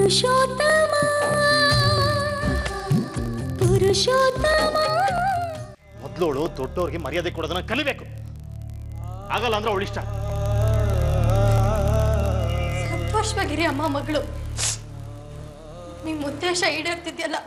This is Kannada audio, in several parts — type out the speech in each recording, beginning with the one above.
ಪುರುಷೋತ್ತಮ ಪುರುಷೋತ್ತಮ ಮೊದ್ಲೋಳು ದೊಡ್ಡವ್ರಿಗೆ ಮರ್ಯಾದೆ ಕೊಡೋದನ್ನ ಕಲಿಬೇಕು ಆಗಲ್ಲ ಅಂದ್ರೆ ಅವಳು ಇಷ್ಟ ಸಂತೋಷವಾಗಿರಿ ಅಮ್ಮ ಮಗಳು ನಿಮ್ಮ ಉದ್ದೇಶ ಈಡೇರ್ತಿದ್ಯಲ್ಲ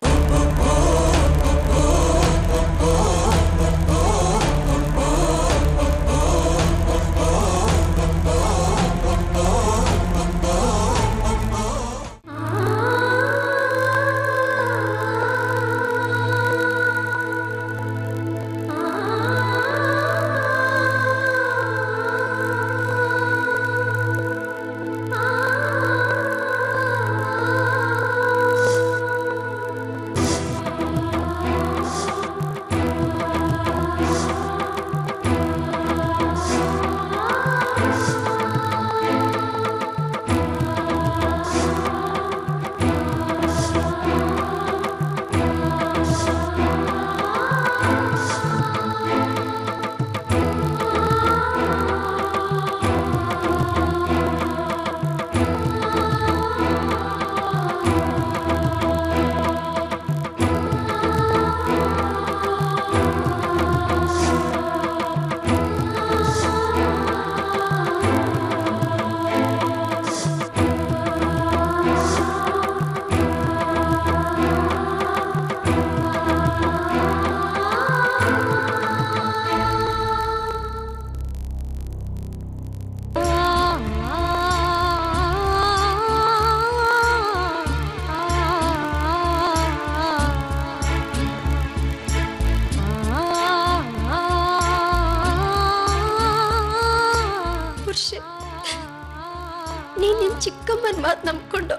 ಪುರುಷ ನೀನ್ ನಿನ್ ಚಿಕ್ಕಮ್ಮನ ಮಾತು ನಂಬ್ಕೊಂಡು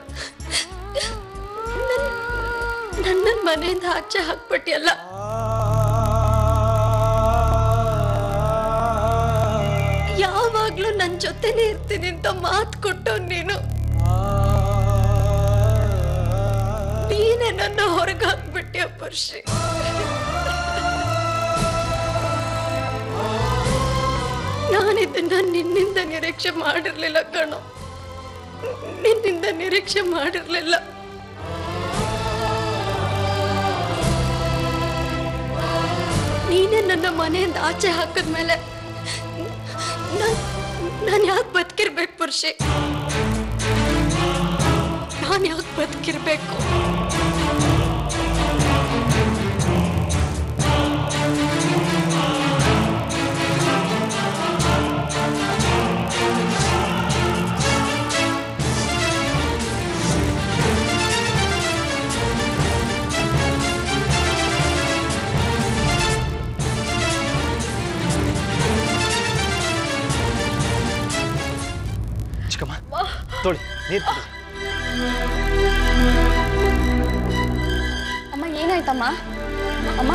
ನನ್ನ ಮನೆಯಿಂದ ಆಚೆ ಹಾಕ್ಬಿಟ್ಟಿಯಲ್ಲ ಯಾವಾಗ್ಲೂ ನನ್ ಜೊತೆನೇ ಇರ್ತೀನಿ ಅಂತ ಮಾತು ಕೊಟ್ಟು ನೀನು ನೀನೇ ನನ್ನ ಹೊರಗೆ ಹಾಕ್ಬಿಟ್ಟಿಯ ಪುರುಷಿ ನಾನಿದನ್ನ ನಿನ್ನಿಂದ ನಿರೀಕ್ಷೆ ಮಾಡಿರ್ಲಿಲ್ಲ ಕಣೋ ನಿನ್ನಿಂದ ನಿರೀಕ್ಷೆ ಮಾಡಿರ್ಲಿಲ್ಲ ನೀನೇ ನನ್ನ ಮನೆಯಿಂದ ಆಚೆ ಹಾಕಿದ್ಮೇಲೆ ನಾನು ಯಾಕೆ ಬದುಕಿರ್ಬೇಕು ಪುರುಷಿ ನಾನು ಯಾಕೆ ಬದುಕಿರ್ಬೇಕು ಚಿಕ್ಕಮ್ಮ ತೊಳಿ ನೀರು ಕುಡಿ ಅಮ್ಮ ಏನಾಯ್ತಮ್ಮ ಅಮ್ಮ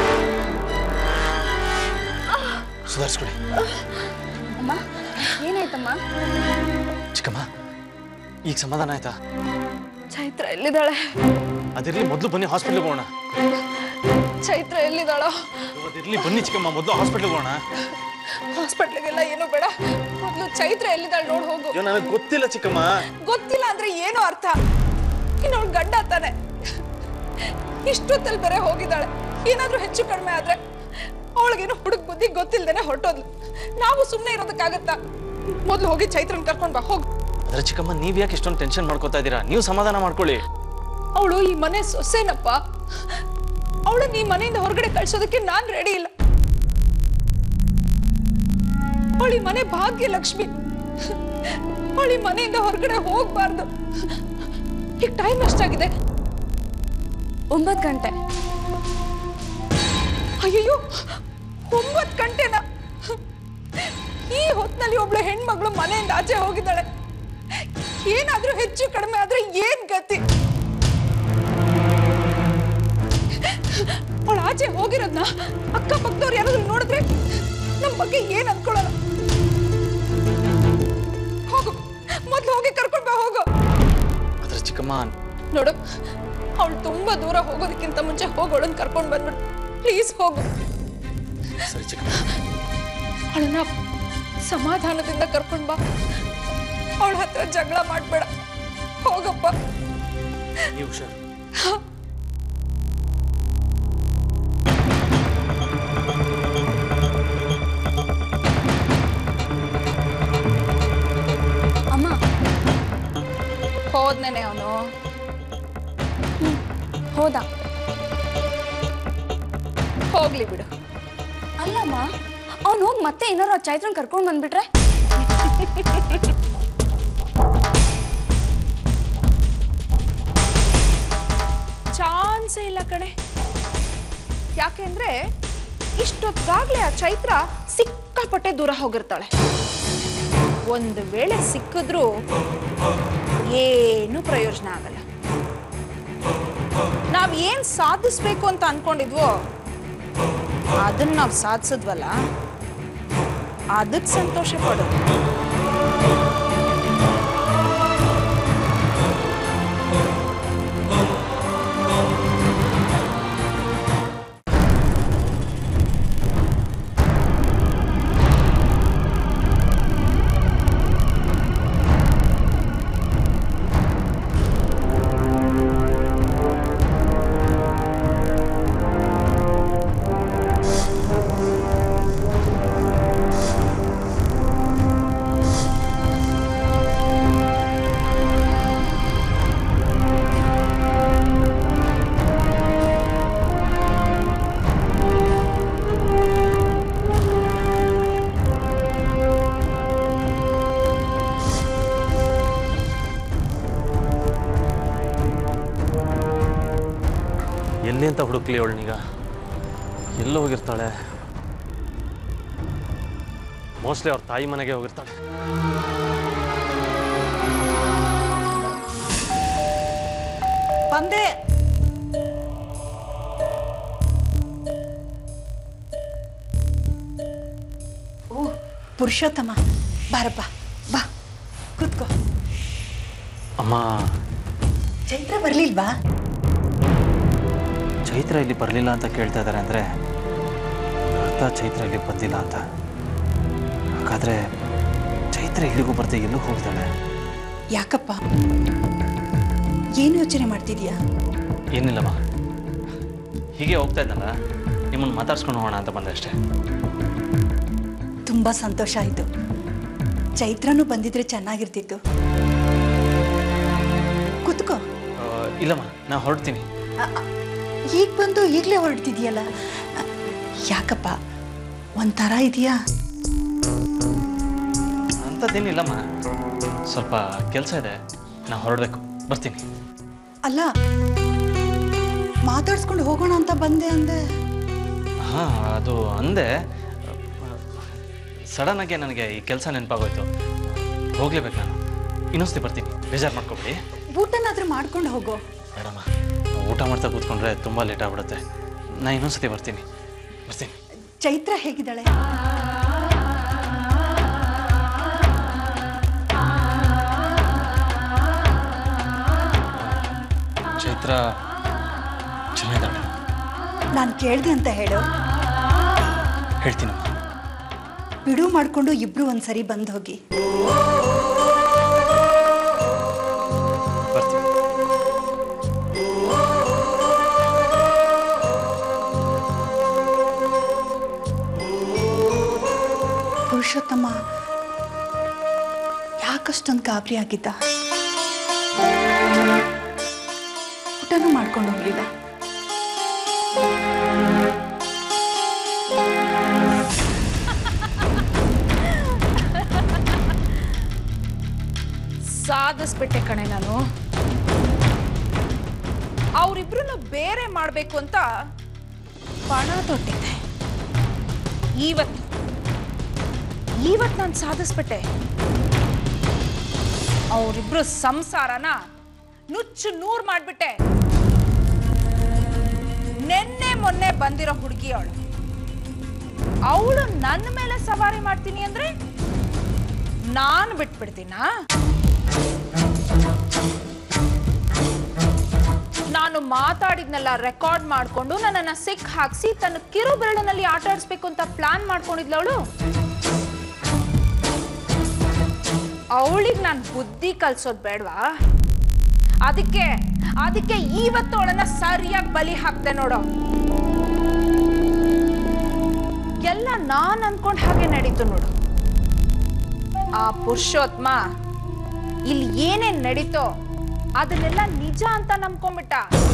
ಸುಧಾರಿಸ್ಕೊಡಿ ಅಮ್ಮ ಏನಾಯ್ತಮ್ಮ ಚಿಕ್ಕಮ್ಮ ಈಗ ಸಮಾಧಾನ ಆಯ್ತಾ ಚೈತ್ರ ಎಲ್ಲಿದ್ದಾಳೆ ಅದಿರ್ಲಿ ಮೊದಲು ಬನ್ನಿ ಹಾಸ್ಪಿಟ್ಲಿಗೆ ಹೋಗೋಣ ಚೈತ್ರ ಎಲ್ಲಿದ್ದಾಳೋ ಅದಿರ್ಲಿ ಬನ್ನಿ ಚಿಕ್ಕಮ್ಮ ಮೊದಲು ಹಾಸ್ಪಿಟ್ಲಿಗೆ ಹೋಗೋಣ ಹಾಸ್ಪಿಟ್ಲಿಗೆಲ್ಲ ಏನು ಬೇಡ ಮೊದಲು ಚೈತ್ರ ಎಲ್ಲಿದ್ದಾಳೆ ನೋಡ್ ಹೋಗು ಅಯ್ಯೋ ನನಗೆ ಗೊತ್ತಿಲ್ಲ ಚಿಕ್ಕಮ್ಮ ಗೊತ್ತಿಲ್ಲ ಅಂದ್ರೆ ಏನು ಅರ್ಥ ಇನ್ನು ಅವಳು ಗಂಡ ತಾನೆ ಇಷ್ಟೊತ್ತಲ್ಲಿ ಬೇರೆ ಹೋಗಿದ್ದಾಳೆ ಏನಾದ್ರೂ ಹೆಚ್ಚು ಕಡಿಮೆ ಆದ್ರೆ ಅವಳಿಗೇನು ಹುಡುಗ ಬುದ್ಧಿ ಗೊತ್ತಿಲ್ದೇನೆ ಹೊರಟೋದ್ಲು ನಾವು ಸುಮ್ಮನೆ ಇರೋದಕ್ಕಾಗತ್ತಾ ಮೊದ್ಲು ಹೋಗಿ ಚೈತ್ರನ್ ಕರ್ಕೊಂಡ್ ಬಾ ಹೋಗು ಆದ್ರೆ ಚಿಕ್ಕಮ್ಮ ನೀವ್ ಯಾಕೆ ಇಷ್ಟೊಂದು ಟೆನ್ಷನ್ ಮಾಡ್ಕೋತಾ ಇದ್ದೀರಾ ನೀವು ಸಮಾಧಾನ ಮಾಡ್ಕೊಳ್ಳಿ ಅವಳು ಈ ಮನೆ ಸೊಸೆನಪ್ಪ ಅವಳನ್ನ ಈ ಮನೆಯಿಂದ ಹೊರಗಡೆ ಕಳ್ಸೋದಕ್ಕೆ ನಾನ್ ರೆಡಿ ಇಲ್ಲ ಅವಳು ಈ ಮನೆ ಭಾಗ್ಯ ಲಕ್ಷ್ಮಿ ಅವಳು ಈ ಮನೆಯಿಂದ ಹೊರಗಡೆ ಹೋಗ್ಬಾರ್ದು ಈಗ ಟೈಮ್ ಎಷ್ಟಾಗಿದೆ ಒಂಬತ್ತು ಗಂಟೆ ಅಯ್ಯೋ ಒಂಬತ್ತು ಗಂಟೆನಾ ಈ ಹೊತ್ನಲ್ಲಿ ಒಬ್ಳು ಹೆಣ್ಮಗಳು ಮನೆಯಿಂದ ಆಚೆ ಹೋಗಿದ್ದಾಳೆ ಏನಾದ್ರೂ ಹೆಚ್ಚು ಕಡಿಮೆ ಆದ್ರೆ ಏನ್ ಗತಿ ಅವಳು ಆಚೆ ಹೋಗಿರೋದ್ನ ಅಕ್ಕಪಕ್ಕದವ್ರು ಯಾರಾದ್ರೂ ನೋಡಿದ್ರೆ ನಮ್ ಬಗ್ಗೆ ಏನ್ ಅನ್ಕೊಳ್ಳಲ್ಲ ಹೋಗು ಮೊದ್ಲು ಹೋಗಿ ಕರ್ಕೊಂಡ್ ಬಾ ಹೋಗು ಆದ್ರೆ ಚಿಕ್ಕಮ್ಮ ನೋಡು ಅವಳು ತುಂಬಾ ದೂರ ಹೋಗೋದಕ್ಕಿಂತ ಮುಂಚೆ ಹೋಗೋಳನ್ ಕರ್ಕೊಂಡ್ ಬಂದ್ಬಿಡು ಪ್ಲೀಸ್ ಹೋಗು ಸರಿ ಚಿಕ್ಕಮ್ಮ ಅವಳನ್ನ ಸಮಾಧಾನದಿಂದ ಕರ್ಕೊಂಡ್ ಬಾ ಅವಳ ಹತ್ರ ಜಗಳ ಮಾಡ್ಬೇಡ ಹೋಗಪ್ಪ ನೀವು ಹುಷಾರು ಅಮ್ಮ ಹೋದ್ನೇನೆ ಅವನು ಹೋದ ಹೋಗ್ಲಿ ಬಿಡು ಅಲ್ಲಮ್ಮ ಅವ್ನು ಹೋಗಿ ಮತ್ತೆ ಏನಾರು ಆ ಚೈತ್ರನ್ ಕರ್ಕೊಂಡು ಬಂದ್ಬಿಟ್ರೆ ಚಾನ್ಸೇ ಇಲ್ಲ ಕಣೆ ಯಾಕೆಂದ್ರೆ ಇಷ್ಟೊತ್ತಾಗ್ಲೇ ಆ ಚೈತ್ರ ಸಿಕ್ಕಾಪಟ್ಟೆ ದೂರ ಹೋಗಿರ್ತಾಳೆ ಒಂದು ವೇಳೆ ಸಿಕ್ಕಿದ್ರೂ ಏನು ಪ್ರಯೋಜನ ಆಗಲ್ಲ ನಾವ್ ಏನ್ ಸಾಧಿಸ್ಬೇಕು ಅಂತ ಅನ್ಕೊಂಡಿದ್ವೋ ಅದನ್ನ ನಾವು ಸಾಧಿಸಿದ್ವಲ್ಲ ಅದಕ್ಕೆ ಸಂತೋಷ ಪಡು ಎಲ್ಲಿ ಅಂತ ಹುಡುಕ್ಲಿ ಅವಳನೀಗ ಎಲ್ಲೋ ಹೋಗಿರ್ತಾಳೆ ಮೋಸ್ಟ್ಲಿ ಅವ್ರ ತಾಯಿ ಮನೆಗೆ ಹೋಗಿರ್ತಾಳೆ ಬಂದೆ ಓ ಪುರುಷೋತ್ತಮ ಬಾರಪ್ಪ ಬಾ ಕೂತ್ಕೋ ಅಮ್ಮ ಚೈತ್ರ ಬರ್ಲಿಲ್ವಾ ಚೈತ್ರ ಇಲ್ಲಿ ಬರಲಿಲ್ಲ ಅಂತ ಕೇಳ್ತಾ ಇದ್ದಾರೆ ಅಂದರೆ ಅರ್ಥ ಚೈತ್ರ ಇಲ್ಲಿ ಬಂದಿಲ್ಲ ಅಂತ ಹಾಗಾದರೆ ಚೈತ್ರ ಇಲ್ಲಿಗೂ ಬರ್ದೆ ಎಲ್ಲೂ ಹೋಗಿದ್ದಾಳೆ ಯಾಕಪ್ಪ ಏನು ಯೋಚನೆ ಮಾಡ್ತಿದ್ಯಾ ಏನಿಲ್ಲಮ್ಮ ಹೀಗೆ ಹೋಗ್ತಾ ಇದ್ದಲ್ಲ ನಿಮ್ಮನ್ನು ಮಾತಾಡ್ಸ್ಕೊಂಡು ಹೋಗೋಣ ಅಂತ ಬಂದೆ ಅಷ್ಟೇ ತುಂಬಾ ಸಂತೋಷ ಆಯ್ತು ಚೈತ್ರನೂ ಬಂದಿದ್ರೆ ಚೆನ್ನಾಗಿರ್ತಿತ್ತು ಕೂತ್ಕೋ ಆ, ಇಲ್ಲಮ್ಮ ನಾ ಹೊರಡ್ತೀನಿ ಈಗ ಬಂದು ಈಗಲೇ ಹೊರಡ್ತಿದ್ಯಲ್ಲ ಅ, ಯಾಕಪ್ಪ ಒಂಥರ ಇದೆಯಾ ಅಂಥದ್ದೇನಿಲ್ಲಮ್ಮ ಸ್ವಲ್ಪ ಕೆಲಸ ಇದೆ ನಾ ಹೊರಡಬೇಕು ಬರ್ತೀನಿ ಅಲ್ಲ ಮಾತಾಡ್ಸ್ಕೊಂಡು ಹೋಗೋಣ ಅಂತ ಬಂದೆ ಅಂದೆ ಹಾಂ ಅದು ಅಂದೆ ಸಡನ್ನಾಗೆ ನನಗೆ ಈ ಕೆಲಸ ನೆನಪಾಗೋಯ್ತು ಹೋಗ್ಲೇಬೇಕು ನಾನು ಇನ್ನೊಂದ್ಸತಿ ಬರ್ತೀನಿ ಬೇಜಾರು ಮಾಡ್ಕೊಬಿಡಿ ಊಟನಾದ್ರೂ ಮಾಡ್ಕೊಂಡು ಹೋಗೋ ಮೇಡಮ್ಮ ಊಟ ಮಾಡ್ತಾ ಕೂತ್ಕೊಂಡ್ರೆ ತುಂಬ ಲೇಟ್ ಆಗ್ಬಿಡುತ್ತೆ ನಾ ಇನ್ನೊಂದ್ಸತಿ ಬರ್ತೀನಿ ಬರ್ತೀನಿ ಚೈತ್ರ ಹೇಗಿದ್ದಾಳೆ ಚೈತ್ರ ಚೆನ್ನಾಗಿದ್ದಾಳೆ ನಾನು ಕೇಳ್ದೆ ಅಂತ ಹೇಳು ಹೇಳ್ತೀನಮ್ಮ ಬಿಡು ಮಾಡ್ಕೊಂಡು ಇಬ್ರು ಒಂದ್ಸರಿ ಬಂದು ಹೋಗಿ ಬರ್ತೀನಿ ಪುರುಷೋತ್ತಮ ಯಾಕಷ್ಟೊಂದು ಗಾಬರಿ ಆಗಿದ್ದ ಊಟನೂ ಮಾಡ್ಕೊಂಡು ಹೋಗ್ಲಿಲ್ಲ ಸಾಧಿಸ್ಬಿಟ್ಟೆ ಕಣೆ ನಾನು ಅವರಿಬ್ರನ್ನ ಬೇರೆ ಮಾಡಬೇಕು ಅಂತ ಪಣ ತೊಟ್ಟಿದ್ದೆ ಇವತ್ತು ಇವತ್ತು ನಾನು ಸಾಧಿಸ್ಬಿಟ್ಟೆ ಅವರಿಬ್ರು ಸಂಸಾರನ ನುಚ್ಚು ನೂರ್ ಮಾಡ್ಬಿಟ್ಟೆ ನೆನ್ನೆ ಮೊನ್ನೆ ಬಂದಿರೋ ಹುಡುಗಿ ಅವಳು ಅವಳು ನನ್ನ ಮೇಲೆ ಸವಾರಿ ಮಾಡ್ತೀನಿ ಅಂದ್ರೆ ನಾನು ಬಿಟ್ಬಿಡ್ತೀನಾ ನಾನು ಮಾತಾಡಿದ್ನೆಲ್ಲ ರೆಕಾರ್ಡ್ ಮಾಡ್ಕೊಂಡು ನನ್ನನ್ನ ಸಿಕ್ ಹಾಕ್ಸಿ ತನ್ನ ಕಿರು ಬೆರಳಿನಲ್ಲಿ ಆಟ ಆಡಿಸ್ಬೇಕು ಅಂತ ಪ್ಲಾನ್ ಮಾಡ್ಕೊಂಡಿದ್ಲವಳು ಅವಳಿಗೆ ನಾನು ಬುದ್ಧಿ ಕಲ್ಸೋದ್ ಬೇಡವಾ ಅದಕ್ಕೆ ಅದಕ್ಕೆ ಇವತ್ತು ಅವಳನ್ನ ಸರಿಯಾಗಿ ಬಲಿ ಹಾಕ್ತೆ ನೋಡು ಎಲ್ಲ ನಾನ್ ಅನ್ಕೊಂಡ್ ಹಾಗೆ ನಡೀತು ನೋಡು ಆ ಪುರುಷೋತ್ಮ ಇಲ್ಲಿ ಏನೇನ್ ನಡೀತೋ ಅದನ್ನೆಲ್ಲ ನಿಜ ಅಂತ ನಂಬ್ಕೊಂಡ್ಬಿಟ್ಟ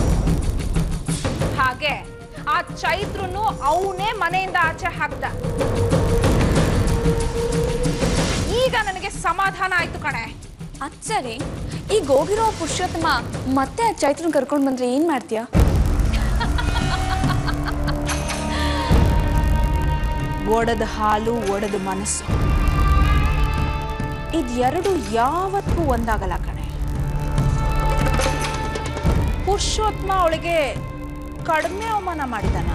ಹಾಗೆ ಆ ಚೈತ್ರನು ಅವನೇ ಮನೆಯಿಂದ ಆಚೆ ಹಾಕ್ದ ಈಗ ನನಗೆ ಸಮಾಧಾನ ಆಯ್ತು ಕಣೆ ಅದ್ ಸರಿ ಈಗ ಹೋಗಿರೋ ಪುರುಷೋತ್ತಮ ಮತ್ತೆ ಆ ಚೈತ್ರನ್ ಕರ್ಕೊಂಡ್ ಬಂದ್ರೆ ಏನ್ ಮಾಡ್ತೀಯ ಒಡೆದ ಹಾಲು ಒಡೆದ ಮನಸ್ಸು ಇದೆರಡು ಯಾವತ್ತೂ ಒಂದಾಗಲ್ಲ ಕಣೆ ಪುರುಷೋತ್ಮ ಅವಳಿಗೆ ಕಡಿಮೆ ಅವಮಾನ ಮಾಡಿದಾನ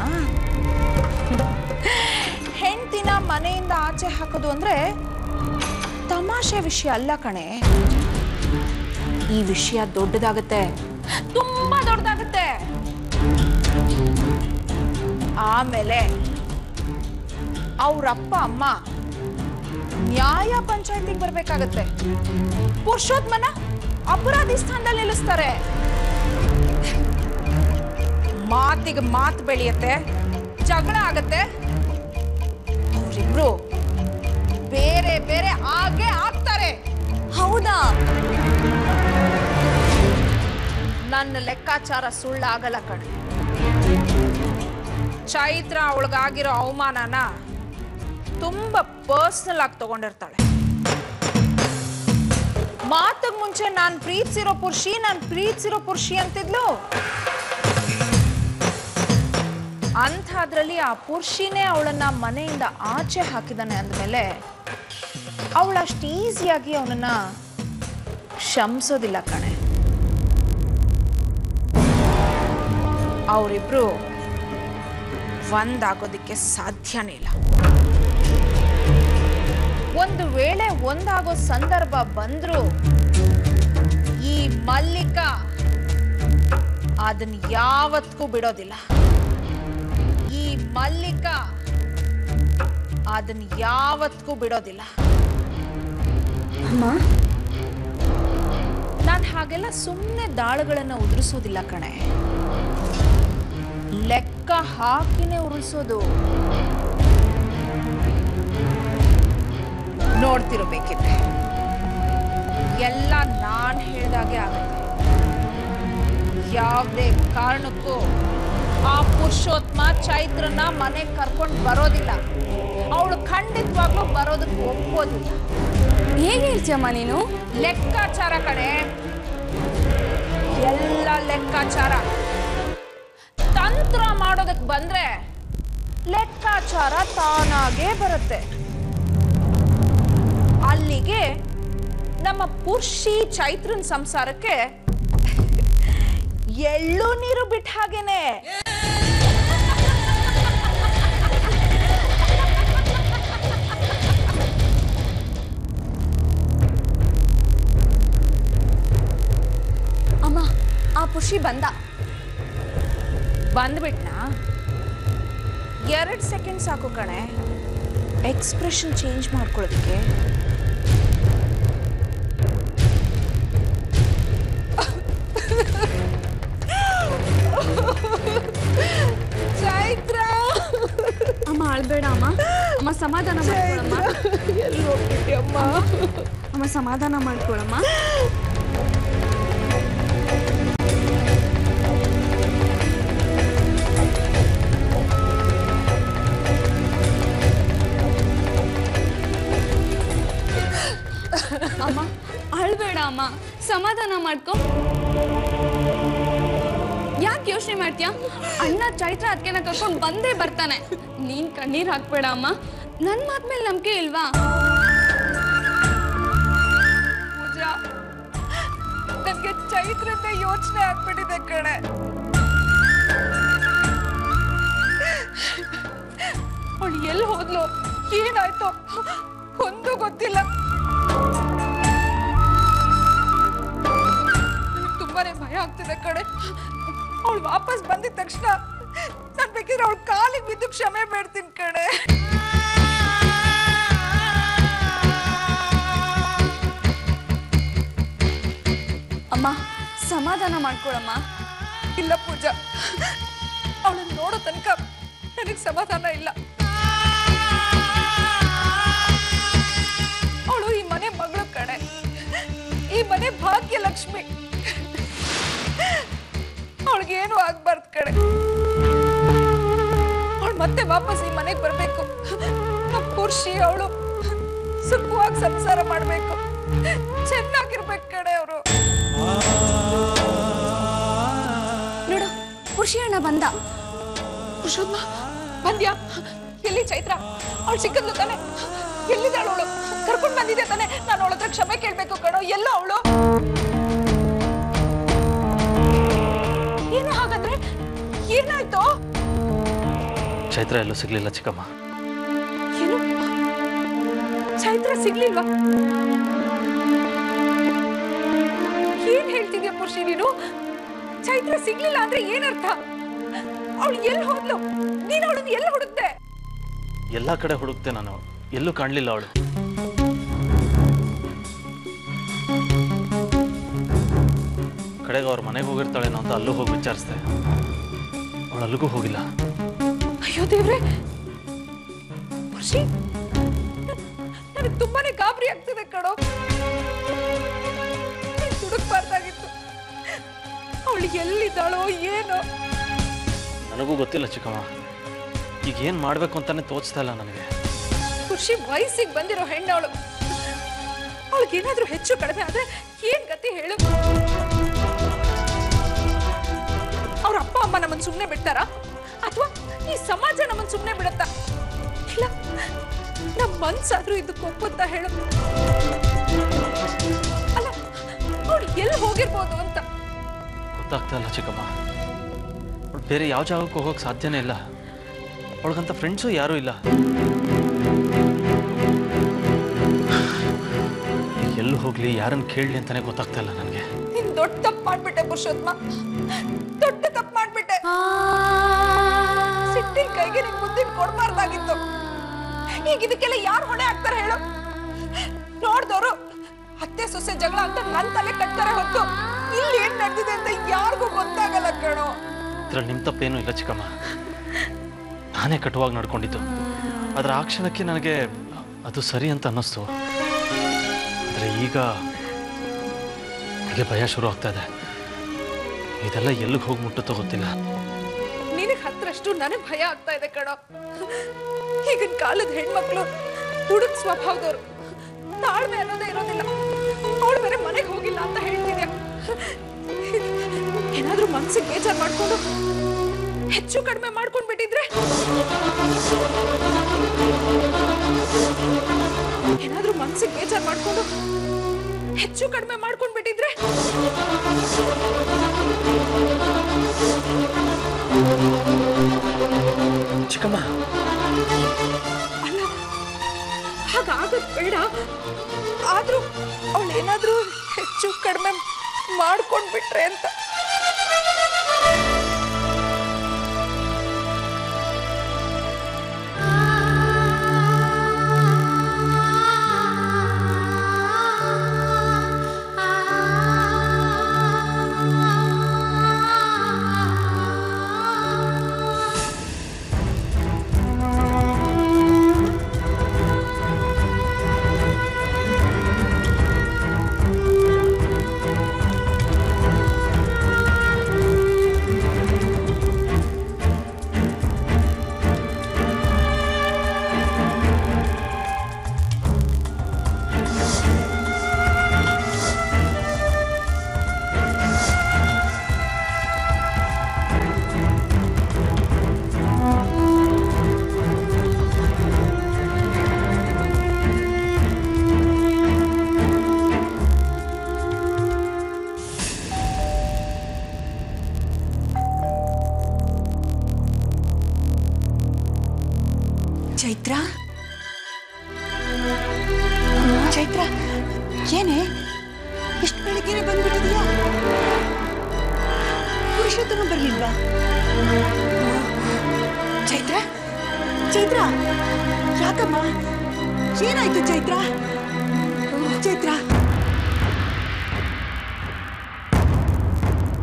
ಹೆಂಡ್ತಿನ ಮನೆಯಿಂದ ಆಚೆ ಹಾಕೋದು ಅಂದ್ರೆ ತಮಾಷೆ ವಿಷಯ ಅಲ್ಲ ಕಣೆ ಈ ವಿಷಯ ದೊಡ್ಡದಾಗತ್ತೆ ತುಂಬಾ ದೊಡ್ಡದಾಗತ್ತೆ ಆಮೇಲೆ ಅವ್ರಪ್ಪ ಅಮ್ಮ ನ್ಯಾಯ ಪಂಚಾಯತಿಗೆ ಬರ್ಬೇಕಾಗತ್ತೆ ಪುರುಷೋತ್ಮನ ಅಪರಾಧಿ ಸ್ಥಾನದಲ್ಲಿ ನಿಲ್ಲಿಸ್ತಾರೆ ಮಾತಿಗೆ ಮಾತು ಬೆಳೆಯತ್ತೆ ಜಗಳ ಆಗತ್ತೆ ಅವರಿಬ್ರು ಬೇರೆ ಬೇರೆ ಆಗೇ ಆಗ್ತಾರೆ ಹೌದಾ ನನ್ನ ಲೆಕ್ಕಾಚಾರ ಸುಳ್ಳಾಗಲ್ಲ ಕಣೆ ಚೈತ್ರ ಅವಳಿಗಾಗಿರೋ ಅವಮಾನನ ತುಂಬಾ ಪರ್ಸನಲ್ ಆಗಿ ತಗೊಂಡಿರ್ತಾಳೆ ಮಾತಗ್ ಮುಂಚೆ ನಾನ್ ಪ್ರೀತಿಸಿರೋ ಪುರುಷಿ ನಾನ್ ಪ್ರೀತಿಸಿರೋ ಪುರುಷಿ ಅಂತಿದ್ಲು ಅಂಥದ್ರಲ್ಲಿ ಆ ಪುರುಷಿನೇ ಅವಳನ್ನ ಮನೆಯಿಂದ ಆಚೆ ಹಾಕಿದಾನೆ ಅಂದಮೇಲೆ ಅವಳು ಅಷ್ಟು ಈಸಿಯಾಗಿ ಅವನನ್ನ ಕ್ಷಮಿಸೋದಿಲ್ಲ ಕಣೆ ಅವರಿಬ್ರು ಒಂದಾಗೋದಕ್ಕೆ ಸಾಧ್ಯನೇ ಇಲ್ಲ ಒಂದು ವೇಳೆ ಒಂದಾಗೋ ಸಂದರ್ಭ ಬಂದ್ರು ಈ ಮಲ್ಲಿಕ ಅದನ್ನ ಯಾವತ್ತೂ ಬಿಡೋದಿಲ್ಲ ಈ ಮಲ್ಲಿಕ ಅದನ್ನ ಯಾವತ್ತೂ ಬಿಡೋದಿಲ್ಲ ಅಮ್ಮ ನಾನು ಹಾಗೆಲ್ಲ ಸುಮ್ಮನೆ ದಾಳುಗಳನ್ನ ಉದುರಿಸೋದಿಲ್ಲ ಕಣೆ ಲೆಕ್ಕ ಹಾಕಿನೇ ಉರುಳಿಸೋದು ನೋಡ್ತಿರಬೇಕಿದ್ರೆ ಎಲ್ಲ ನಾನ್ ಹೇಳ್ದಾಗೆ ಆಗುತ್ತೆ ಯಾವುದೇ ಕಾರಣಕ್ಕೂ ಆ ಪುರುಷೋತ್ಮ ಚೈತ್ರನ ಮನೆಗೆ ಕರ್ಕೊಂಡು ಬರೋದಿಲ್ಲ ಅವಳು ಖಂಡಿತವಾಗ್ಲೂ ಬರೋದಕ್ಕೆ ಒಪ್ಪೋದಿಲ್ಲ ಹೇಗೆ ಹೇಳ್ತೀಯಮ್ಮ ನೀನು ಲೆಕ್ಕಾಚಾರ ಕಡೆ ಎಲ್ಲ ಲೆಕ್ಕಾಚಾರ ತಂತ್ರ ಮಾಡೋದಕ್ಕೆ ಬಂದ್ರೆ ಲೆಕ್ಕಾಚಾರ ತಾನಾಗೇ ಬರುತ್ತೆ ಅಲ್ಲಿಗೆ ನಮ್ಮ ಪುರುಷಿ ಚೈತ್ರನ್ ಸಂಸಾರಕ್ಕೆ ಎಳ್ಳು ನೀರು ಬಿಟ್ಟ ಹಾಗೇನೆ ಅಮ್ಮ ಆ ಪುರುಷಿ ಬಂದ ಬಂದ್ಬಿಟ್ನಾ ಎರಡು ಸೆಕೆಂಡ್ ಸಾಕು ಕಣೆ ಎಕ್ಸ್ಪ್ರೆಷನ್ ಚೇಂಜ್ ಮಾಡ್ಕೊಳ್ಳೋದಕ್ಕೆ ಚೈತ್ರ ಅಮ್ಮ ಅಳ್ಬೇಡ ಅಮ್ಮ ಅಮ್ಮ ಸಮಾಧಾನ ಮಾಡ್ಕೊಳಮ್ಮ ಎಲ್ಲಿ ಹೋಗ್ಬಿಟ್ಯಮ್ಮ ಅಮ್ಮ ಸಮಾಧಾನ ಮಾಡ್ಕೊಳಮ್ಮ ಅಮ್ಮ ಅಳ್ಬೇಡ ಅಮ್ಮ ಸಮಾಧಾನ ಮಾಡ್ಕೊ ಯಾಕೆ ಯೋಚನೆ ಮಾಡ್ತೀಯ ಅಣ್ಣ ಚೈತ್ರ ಅದಕ್ಕೆನ ಕರ್ಕೊಂಡು ಬಂದೇ ಬರ್ತಾನೆ ನೀನ್ ಕಣ್ಣೀರ್ ಹಾಕ್ಬೇಡ ಅಮ್ಮ ನನ್ ಮಾತ್ ಮೇಲೆ ನಂಬಿಕೆ ಇಲ್ವಾ ಪೂಜಾ ನನ್ಗೆ ಚೈತ್ರದ ಯೋಚನೆ ಆಗ್ಬಿಟ್ಟಿದೆ ಕಣೆ ಅವಳು ಎಲ್ಲಿ ಹೋದ್ಲು ಏನಾಯ್ತು ಒಂದು ಗೊತ್ತಿಲ್ಲ ನನಗ್ ತುಂಬಾನೇ ಭಯ ಆಗ್ತಿದೆ ಕಣೆ ಅವಳು ವಾಪಸ್ ಬಂದಿದ ತಕ್ಷಣ ನಾನ್ ಬೇಕಿದ್ರೆ ಅವಳ ಕಾಲಿಗೆ ಬಿದ್ದು ಕ್ಷಮೆ ಬೇಡ್ತೀನಿ ಕಣೆ ಅಮ್ಮ ಸಮಾಧಾನ ಸಮಾಧಾನ ಮಾಡ್ಕೊಳಮ್ಮ ಇಲ್ಲ ಪೂಜಾ ಅವಳನ್ನ ನೋಡೋ ತನಕ ನನಗೆ ಸಮಾಧಾನ ಇಲ್ಲ ಅವಳು ಈ ಮನೆ ಮಗಳು ಕಣೆ ಈ ಮನೆ ಭಾಗ್ಯ ಲಕ್ಷ್ಮಿ ಅವಳಿಗೇನು ಆಗ್ಬಾರ್ದು ಕಣೆ ಅವಳು ಮತ್ತೆ ವಾಪಸ್ ಈ ಮನೆಗೆ ಬರಬೇಕು ನಮ್ಮ ಪುರುಷಿ ಅವಳು ಸುಖವಾಗಿ ಸಂಸಾರ ಮಾಡಬೇಕು ಚೆನ್ನಾಗಿರ್ಬೇಕು ಕಣೆ ಅವರು ನೋಡು ಖುಷಿ ಅಣ್ಣ ಬಂದ ಕುಶುಮ ಬಂದ್ಯಾ ಎಲ್ಲಿ ಚೈತ್ರ ಅವಳು ಸಿಕ್ಕಿದ್ಲು ತಾನೆ ಎಲ್ಲಿದ್ದಾಳು ಅವಳು ಕರ್ಕೊಂಡ್ ಬಂದಿದ್ದೆ ತಾನೆ ನಾನು ಅವಳ ಹತ್ರ ಕ್ಷಮೆ ಕೇಳ್ಬೇಕು ಕಣೋ ಎಲ್ಲ ಅವಳು ಏನು ಹಾಗಾದ್ರೆ ಏನಾಯ್ತು ಚೈತ್ರ ಎಲ್ಲೂ ಸಿಗ್ಲಿಲ್ಲ ಚಿಕ್ಕಮ್ಮ ಏನು ಚೈತ್ರ ಸಿಗ್ಲಿಲ್ವಾ ಏನ್ ಹೇಳ್ತಿದ್ಯಾ ಪುರುಷಿ ನೀನು ಚೈತ್ರ ಸಿಗ್ಲಿಲ್ಲ ಅಂದ್ರೆ ಏನರ್ಥ ಅವಳು ಎಲ್ಲಿ ಹೋದ್ಲು ನೀನು ಅವಳನ್ನ ಎಲ್ಲಿ ಹುಡುಕ್ತೆ ಎಲ್ಲ ಕಡೆ ಹುಡುಕ್ತೆ ನಾನು ಎಲ್ಲೂ ಕಾಣಲಿಲ್ಲ ಅವಳು ಕಡೆಗೆ ಅವ್ರ ಮನೆಗೆ ಹೋಗಿರ್ತಾಳೇನೋ ಅಂತ ಅಲ್ಲೂ ಹೋಗಿ ವಿಚಾರಿಸ್ದೆ ಅವಳು ಅಲ್ಲಿಗೂ ಹೋಗಿಲ್ಲ ಅಯ್ಯೋ ದೇವ್ರೆ ಖುಷಿ ನನಗೆ ತುಂಬಾನೇ ಗಾಬರಿ ಆಗ್ತಿದೆ ಕಣೋ ಹುಡುಕ್ಬಾರ್ದಾಗಿತ್ತು ಅವಳು ಎಲ್ಲಿದ್ದಾಳೋ ಏನೋ ನನಗೂ ಗೊತ್ತಿಲ್ಲ ಚಿಕ್ಕಮ್ಮ ಈಗ ಏನು ಮಾಡಬೇಕು ಅಂತಾನೆ ತೋಚ್ತಾ ಇಲ್ಲ ನನಗೆ ಖುಷಿ ವಯಸ್ಸಿಗೆ ಬಂದಿರೋ ಹೆಣ್ಣವಳು ಅವಳಿಗೆ ಏನಾದ್ರೂ ಹೆಚ್ಚು ಕಡಿಮೆ ಆದ್ರೆ ಏನ್ ಗತಿ ಹೇಳು ಅವ್ರ ಅಪ್ಪ ಅಮ್ಮ ನಮ್ಮನ್ ಸುಮ್ನೆ ಬಿಡ್ತಾರಾ ಅಥವಾ ಈ ಸಮಾಜ ನಮ್ಮನ್ ಸುಮ್ನೆ ಬಿಡತ್ತಾ ಇಲ್ಲ ನಮ್ ಮನ್ಸಾದ್ರೂ ಇದಕ್ಕೆ ಒಪ್ಪುತ್ತಾ ಹೇಳು ಅಲ್ಲ ಅವಳು ಎಲ್ಲಿ ಹೋಗಿರ್ಬೋದು ಅಂತ ಗೊತ್ತಾಗ್ತಾ ಇಲ್ಲ ಚಿಕ್ಕಮ್ಮ ಅವ್ಳು ಬೇರೆ ಯಾವ ಜಾಗಕ್ಕೆ ಹೋಗೋಕೆ ಸಾಧ್ಯನೇ ಇಲ್ಲ ಅವಳಿಗಂತ ಫ್ರೆಂಡ್ಸು ಯಾರೂ ಇಲ್ಲ ಎಲ್ಲಿ ಹೋಗ್ಲಿ ಯಾರನ್ನು ಕೇಳಲಿ ಅಂತಾನೆ ಗೊತ್ತಾಗ್ತಾ ಇಲ್ಲ ನನಗೆ ನೀನ್ ದೊಡ್ಡ ತಪ್ಪು ಮಾಡ್ಬಿಟ್ಟೆ ಪುರುಷೋತ್ಮ ದೊಡ್ಡ ತಪ್ಪು ಮಾಡ್ಬಿಟ್ಟೆ ಸಿಟ್ಟಿನ ಕೈಗೆ ನಿನ್ ಬುದ್ಧಿನ ಕೊಡ್ಬಾರ್ದಾಗಿತ್ತು ಈಗ ಇದಕ್ಕೆಲ್ಲ ಯಾರು ಹೊಣೆ ಆಗ್ತಾರೆ ಹೇಳು ನೋಡ್ದವ್ರು ಅತ್ತೆ ಸೊಸೆ ಜಗಳ ಅಂತ ನನ್ ತಲೆ ಕಟ್ತಾರೆ ಹೊತ್ತು ಇಲ್ಲಿ ಏನ್ ನಡೆದಿದೆ ಅಂತ ಯಾರಿಗೂ ಗೊತ್ತಾಗಲ್ಲ ಕಣೋ ಇದ್ರಲ್ಲಿ ನಿಮ್ಮ ತಪ್ಪೇನೂ ಇಲ್ಲ ಚಿಕ್ಕಮ್ಮ ನಾನೇ ಕಟುವಾಗಿ ನಡ್ಕೊಂಡಿದ್ದು ಆದರೆ ಆ ಕ್ಷಣಕ್ಕೆ ನನಗೆ ಅದು ಸರಿ ಅಂತ ಅನ್ನಿಸ್ತು ಆದರೆ ಈಗ ನನಗೆ ಭಯ ಶುರು ಆಗ್ತಾ ಇದೆ ಇದೆಲ್ಲ ಎಲ್ಲಿಗೆ ಹೋಗಿ ಮುಟ್ಟುತ್ತೋ ಗೊತ್ತಿಲ್ಲ ನಿನಗ್ ಹತ್ರಷ್ಟು ನನಗ್ ಭಯ ಆಗ್ತಾ ಇದೆ ಕಣೋ ಈಗಿನ ಕಾಲದ ಹೆಣ್ಮಕ್ಳು ಹುಡುಕ್ ಸ್ವಭಾವದವ್ರು ತಾಳ್ಮೆ ಅನ್ನೋದೇ ಇರೋದಿಲ್ಲ ಅವಳು ಬೇರೆ ಮನೆಗೆ ಹೋಗಿಲ್ಲ ಅಂತ ಹೇಳ್ತಿದ್ಯಾ ಏನಾದ್ರೂ ಮನ್ಸಿಗೆ ಬೇಜಾರ್ ಮಾಡ್ಕೊಂಡು ಹೆಚ್ಚು ಕಡಿಮೆ ಮಾಡ್ಕೊಂಡ್ ಬಿಟ್ಟಿದ್ರೆ ಏನಾದ್ರೂ ಮನ್ಸಿಗೆ ಬೇಜಾರ್ ಮಾಡ್ಕೊಂಡು ಹೆಚ್ಚು ಕಡಿಮೆ ಮಾಡ್ಕೊಂಡ್ ಬಿಟ್ಟಿದ್ರೆ ಚಿಕ್ಕಮ್ಮ ಅಲ್ಲ ಹಾಗಾಗದ್ ಬೇಡ ಆದ್ರೂ ಅವಳು ಏನಾದ್ರೂ ಹೆಚ್ಚು ಕಡಿಮೆ ಮಾಡ್ಕೊಂಡ್ಬಿಟ್ರೆ ಅಂತ ಚೈತ್ರ ಚೈತ್ರ ಏನೇ ಇಷ್ಟು ಬೆಳಗ್ಗೆನೆ ಬಂದ್ಬಿಟ್ಟಿದೀಯಾ ಪುರುಷೋತ್ತಮ ಬರ್ಲಿಲ್ವಾ ಚೈತ್ರ ಚೈತ್ರ ಯಾಕಮ್ಮ ಏನಾಯ್ತು ಚೈತ್ರ ಚೈತ್ರ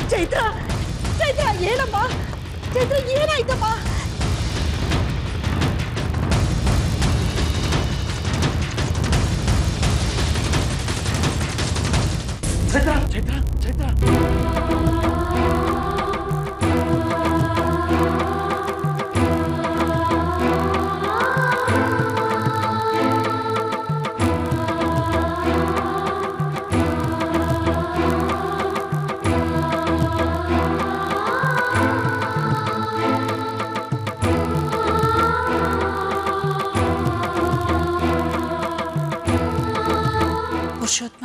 ಚೈತ್ರ ಚೈತ್ರ ಏನಮ್ಮ ಚೈತ್ರ ಏನಾಯ್ತಮ್ಮ ಚೈತ್ರ ಚೈತ್ರ ಚೈತ್ರ ಪುರುಷೋತ್ಮ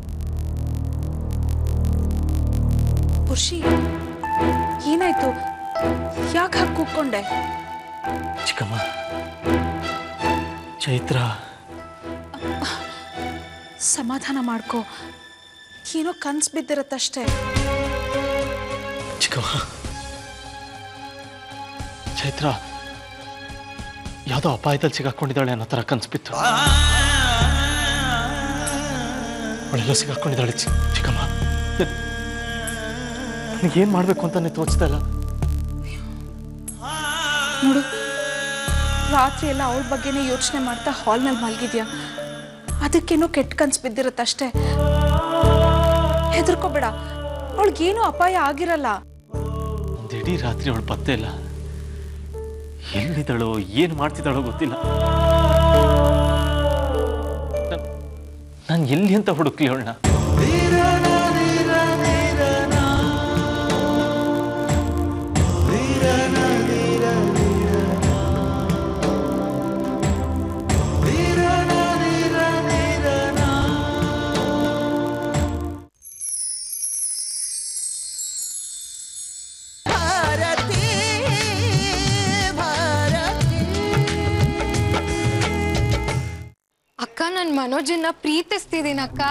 ಪುರುಷಿ ಏನಾಯ್ತು ಯಾಕೆ ಹಾಕಿ ಕೂತ್ಕೊಂಡೆ ಚಿಕ್ಕಮ್ಮ ಚೈತ್ರ ಸಮಾಧಾನ ಮಾಡ್ಕೋ ಏನೋ ಕನ್ಸು ಬಿದ್ದಿರತ್ತಷ್ಟೇ ಚಿಕ್ಕಮ್ಮ ಚೈತ್ರ ಯಾವುದೋ ಅಪಾಯದಲ್ಲಿ ಸಿಗಾಕೊಂಡಿದ್ದಾಳೆ ಅನ್ನೋ ಥರ ಕನ್ಸ್ಬಿತ್ತು ಅವಳೆಲ್ಲ ಸಿಗಾಕೊಂಡಿದ್ದಾಳೆ ಚಿ ಚಿಕ್ಕಮ್ಮ ನನಗೇನು ಮಾಡಬೇಕು ಅಂತಾನೆ ತೋಚ್ತಾ ಇಲ್ಲ ನೋಡು ರಾತ್ರಿ ಎಲ್ಲ ಅವಳ ಬಗ್ಗೆನೇ ಯೋಚನೆ ಮಾಡ್ತಾ ಹಾಲ್ನಲ್ಲಿ ಮಲಗಿದ್ಯಾ ಅದಕ್ಕೇನೋ ಕೆಟ್ಟ ಕನ್ಸು ಬಿದ್ದಿರತ್ತಷ್ಟೇ ಹೆದರ್ಕೋಬೇಡ ಅವಳಿಗೇನು ಅಪಾಯ ಆಗಿರಲ್ಲ ಒಂದು ಇಡೀ ರಾತ್ರಿ ಅವಳು ಪತ್ತೆ ಇಲ್ಲ ಎಲ್ಲಿದ್ದಾಳೋ ಏನು ಮಾಡ್ತಿದ್ದಾಳೋ ಗೊತ್ತಿಲ್ಲ ನಾನು ಎಲ್ಲಿ ಅಂತ ಹುಡುಕ್ಲಿ ಅವಳನ್ನ ಅಕ್ಕ ನನ್ ಮನೋಜನ್ನ ಪ್ರೀತಿಸ್ತಿದ್ದೀನಿ ಅಕ್ಕ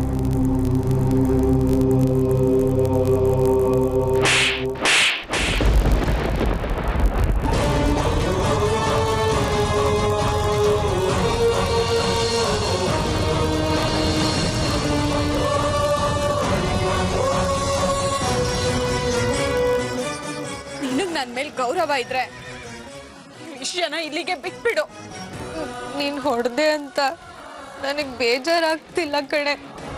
ನಿನಗ್ ನನ್ನ ಮೇಲೆ ಗೌರವ ಇದ್ರೆ ಈ ವಿಷಯನ ಇಲ್ಲಿಗೆ ಬಿಟ್ಬಿಡು ನೀನ್ ಹೊಡೆದೆ ಅಂತ ನನಗ್ ಬೇಜಾರಾಗ್ತಿಲ್ಲ ಕಣೆ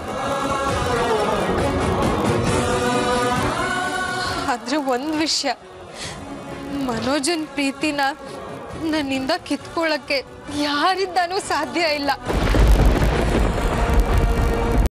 ಆದ್ರೆ ಒಂದ್ ವಿಷಯ ಮನೋಜನ್ ಪ್ರೀತಿನ ನನ್ನಿಂದ ಕಿತ್ಕೊಳ್ಳಕ್ಕೆ ಯಾರಿಂದನೂ ಸಾಧ್ಯ ಇಲ್ಲ